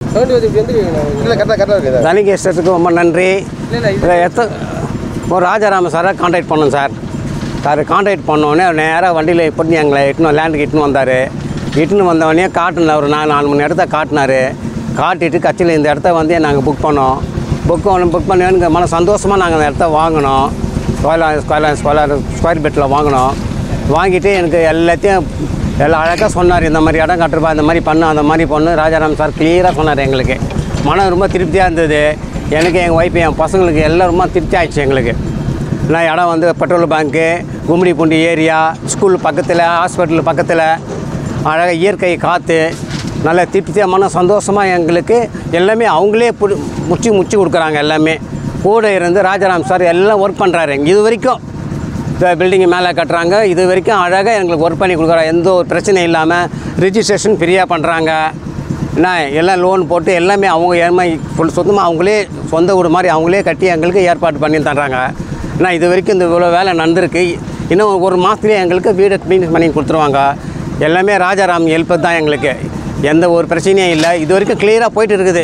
Sound வந்து இப்படி வந்து இல்லை கரெக்டாக கரெக்டாக இருக்குது தனிக்கு இஷ்டத்துக்கு ரொம்ப நன்றி இல்லை இல்லை இதை எத்த ஒரு ராஜாராம சாரை காண்டாக்ட் பண்ணோம் சார் சார் காண்டாக்ட் பண்ணோடனே நேராக வண்டியில் போட்டு எங்களை இட்டுன்னு லேண்டுக்கு இட்டுன்னு வந்தார் இட்டுன்னு வந்தவொடனே காட்டினார் ஒரு நாலு நாலு மணி இடத்த காட்டினார் காட்டிட்டு கட்சியில் இந்த இடத்த வந்து நாங்கள் புக் பண்ணோம் புக் பண்ண புக் பண்ணி எனக்கு மன சந்தோஷமாக நாங்கள் அந்த இடத்த வாங்கினோம் ஸ்கொயர் ஸ்கொயர் ஸ்கொயர் ஸ்கொயர் பெட்டில் வாங்கினோம் வாங்கிட்டு எனக்கு எல்லாத்தையும் எல்லாம் அழகாக சொன்னார் இந்த மாதிரி இடம் கட்டுறப்பா இந்த மாதிரி பண்ணு அந்த மாதிரி பண்ணு ராஜாராம் சார் கிளியராக சொன்னார் எங்களுக்கு மனம் ரொம்ப திருப்தியாக இருந்தது எனக்கு எங்கள் ஒய்ஃபு என் பசங்களுக்கு எல்லாம் ரொம்ப திருப்தி ஆயிடுச்சு எங்களுக்கு நான் இடம் வந்து பெட்ரோல் பேங்க்கு கும்மிடி பூண்டி ஏரியா ஸ்கூல் பக்கத்தில் ஹாஸ்பிட்டல் பக்கத்தில் அழகாக இயற்கை காற்று நல்ல திருப்தியாக மன சந்தோஷமாக எங்களுக்கு எல்லாமே அவங்களே புடி முச்சி முச்சி கொடுக்குறாங்க எல்லாமே கூட இருந்து ராஜாராம் சார் எல்லாம் ஒர்க் பண்ணுறாரு இது வரைக்கும் இந்த பில்டிங் மேலே கட்டுறாங்க இது வரைக்கும் அழகாக எங்களுக்கு ஒர்க் பண்ணி கொடுக்குறாங்க எந்த ஒரு பிரச்சனையும் இல்லாமல் ரிஜிஸ்ட்ரேஷன் ஃப்ரீயாக பண்ணுறாங்க என்ன எல்லாம் லோன் போட்டு எல்லாமே அவங்க ஏமா ஃபுல் சொந்தமாக அவங்களே சொந்த வீடு மாதிரி அவங்களே கட்டி எங்களுக்கு ஏற்பாடு பண்ணி தர்றாங்க ஏன்னா இது வரைக்கும் இந்த இவ்வளோ வேலை நடந்திருக்கு இன்னும் ஒரு மாதத்துலேயே எங்களுக்கு வீடு க்ளீன் பண்ணி கொடுத்துருவாங்க எல்லாமே ராஜாராம் ஹெல்ப் தான் எங்களுக்கு எந்த ஒரு பிரச்சனையும் இல்லை இது வரைக்கும் கிளியராக போயிட்டு இருக்குது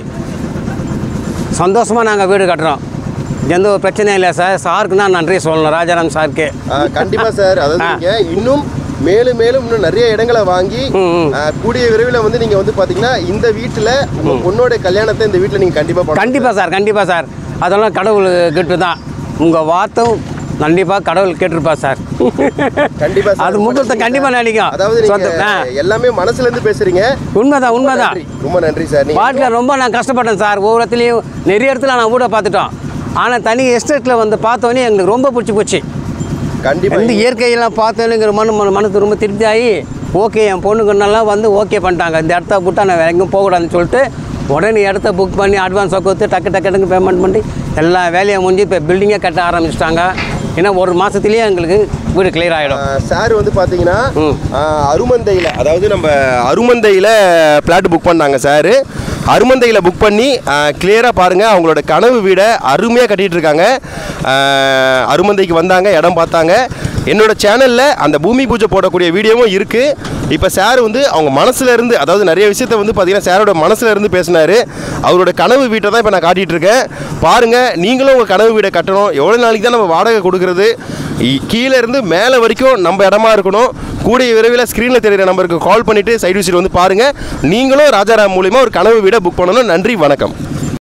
சந்தோஷமாக நாங்கள் வீடு கட்டுறோம் எந்த ஒரு பிரச்சனையும் இல்லை சார் சாருக்கு தான் நன்றி சொல்லணும் ராஜாராம் சாருக்கு கண்டிப்பாக சார் அதாவது ஆ. நீங்கள் இன்னும் மேலும் மேலும் இன்னும் நிறைய இடங்களை வாங்கி ம், ம். ஆ, கூடிய விரைவில் வந்து நீங்கள் வந்து பார்த்தீங்கன்னா இந்த வீட்டில் உங்கள் பொண்ணோட கல்யாணத்தை இந்த வீட்டில் நீங்கள் கண்டிப்பாக கண்டிப்பாக சார் கண்டிப்பாக சார் அதெல்லாம் கடவுள் கிட்ட தான் உங்கள் வார்த்தும் கண்டிப்பாக கடவுள் கேட்டிருப்பா சார் கண்டிப்பா சார். அது முகூர்த்தம் கண்டிப்பாக நினைக்கும் அதாவது சொந்த நீங்க ஆ எல்லாமே மனசுல இருந்து பேசுறீங்க உண்மைதான் உண்மைதான் நன்றி. ரொம்ப நன்றி சார் நீங்க வாழ்க்கையில் ரொம்ப நான் கஷ்டப்பட்டேன் சார் ஒவ்வொரு இடத்துலையும் நிறைய இடத்துல நான் வீட பார்த்துட்டோம் ஆனால் தனி எஸ்டேட்டில் வந்து பார்த்தோன்னே எங்களுக்கு ரொம்ப பிடிச்சி போச்சு கண்டிப்பா இந்த இயற்கையெல்லாம் பார்த்தோன்னுங்கிற மனு மன- மனசு ரொம்ப திருப்தி ஆகி ஓகே என் பொண்ணுங்கன்னெல்லாம் வந்து ஓகே பண்ணிட்டாங்க இந்த இடத்த விட்டா நான் வேற எங்கேயும் போகக்கூடாதுன்னு சொல்லிட்டு உடனே இடத்த புக் பண்ணி அட்வான்ஸாக கொடுத்து டக்கு டக்கு டக்கு பேமெண்ட் பண்ணி எல்லா வேலையும் முடிஞ்சு இப்போ பில்டிங்கே கட்ட ஆரம்பிச்சிட்டாங்க ஏன்னா ஒரு மாதத்துலேயே எங்களுக்கு வீடு கிளியர் ஆகிடும் சார் வந்து பார்த்தீங்கன்னா ம். அருமந்தையில் அதாவது நம்ம அருமந்தையில் பிளாட் புக் பண்ணாங்க சார் அருமந்தையில் புக் பண்ணி கிளியராக பாருங்கள் அவங்களோட கனவு வீடை அருமையாக கட்டிகிட்டு இருக்காங்க ஆ, அருமந்தைக்கு வந்தாங்க இடம் பார்த்தாங்க என்னோட சேனலில் அந்த பூமி பூஜை போடக்கூடிய வீடியோவும் இருக்குது இப்போ சார் வந்து அவங்க மனசுல இருந்து அதாவது நிறைய விஷயத்த வந்து பார்த்தீங்கன்னா சாரோட மனசுல இருந்து பேசினாரு அவரோட கனவு வீட்டை தான் இப்போ நான் காட்டிகிட்டு இருக்கேன் பாருங்கள் நீங்களும் உங்கள் கனவு வீடை கட்டணும் எவ்வளோ நாளைக்கு தான் நம்ம வாடகை கொடுக்குறது இ- கீழே இருந்து மேலே வரைக்கும் நம்ம இடமா இருக்கணும் கூடிய விரைவில் ஸ்க்ரீனில் தெரியுற நம்பருக்கு கால் பண்ணிவிட்டு சைடு விசிட் வந்து பாருங்கள் நீங்களும் ராஜாராம் மூலிமா ஒரு கனவு வீடை புக் பண்ணணும் நன்றி வணக்கம்